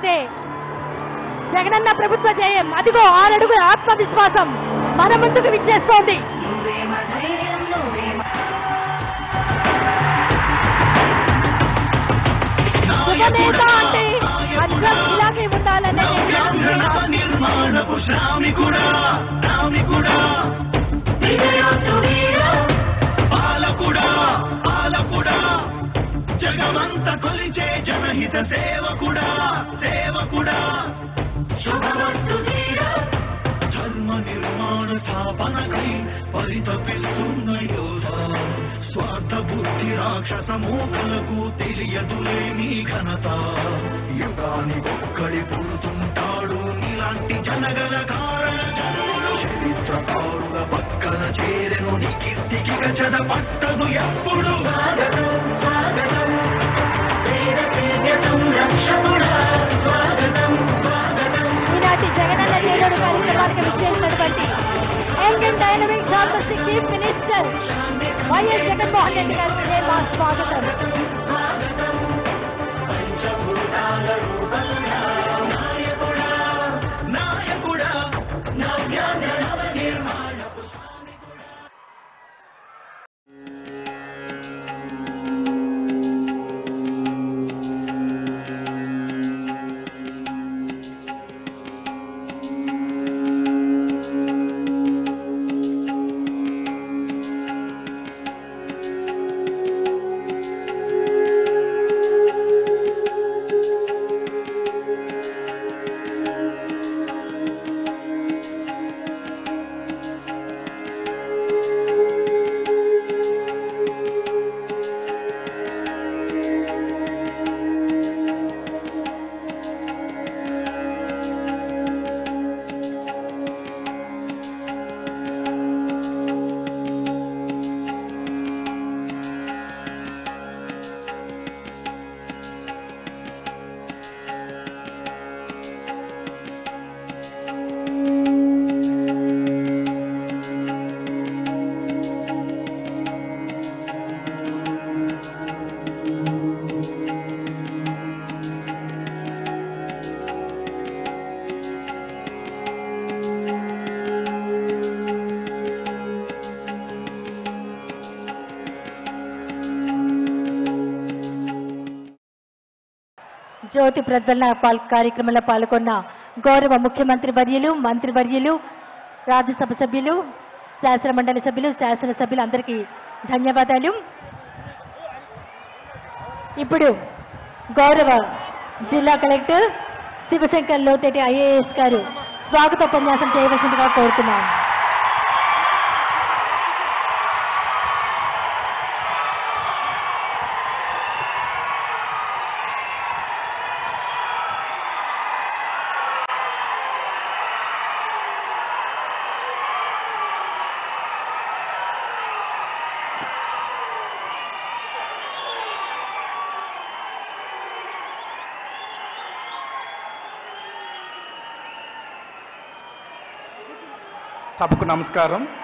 అదే జగనన్న ప్రభుత్వ జయం అదిగో ఆరడుగు ఆత్మవిశ్వాసం మన ముందుకు విచ్చేస్తోంది యువనేత అంటే అర్థం ఇలాగే ఉండాలనే నిర్మాణపు శ్రామికుడా శ్రామికుడా పాలకుడా పాలకుడా జగమంత కొలిచే జనహిత సేవకుడా సేవకుడా శుభవంతు వీరా ధర్మ నిర్మాణ స్థాపనకై పరితపిస్తున్న యోధ స్వార్థ బుద్ధి రాక్షస మూకలకు తెలియదులే నీ ఘనత యుగాని ఒక్కడి పుడుతుంటాడు నీలాంటి జనగల కారణ జనులు చరిత్రకారుల పక్కన చేరెను నీ కీర్తికి గజద పట్టదు ఎప్పుడు స్వాగతం స్వాగతం వేద సేవ్యతం రక్షకుడా స్వాగతం స్వాగతం ఈనాటి జగనన్న నేడు కార్యక్రమానికి విచ్చేసినటువంటి యంగ్ అండ్ డైనమిక్ జాబర్స్టిక్ chief minister YS Jaganmohan Reddy గారికి మా స్వాగతం నాయకుడా నవ్యాంధ్ర నవ నిర్మాణపు జ్యోతి ప్రజ్వలన పాల్ కార్యక్రమంలో పాల్గొన్న గౌరవ ముఖ్యమంత్రి వర్యులు మంత్రి వర్యులు రాజ్యసభ సభ్యులు శాసన మండలి సభ్యులు శాసనసభ్యులు అందరికీ ధన్యవాదాలు ఇప్పుడు గౌరవ జిల్లా కలెక్టర్ శివశంకర్ లోతేటి ఐఏఎస్ గారు స్వాగతోపన్యాసం చేయవలసిందిగా కోరుతున్నాను సభకు నమస్కారం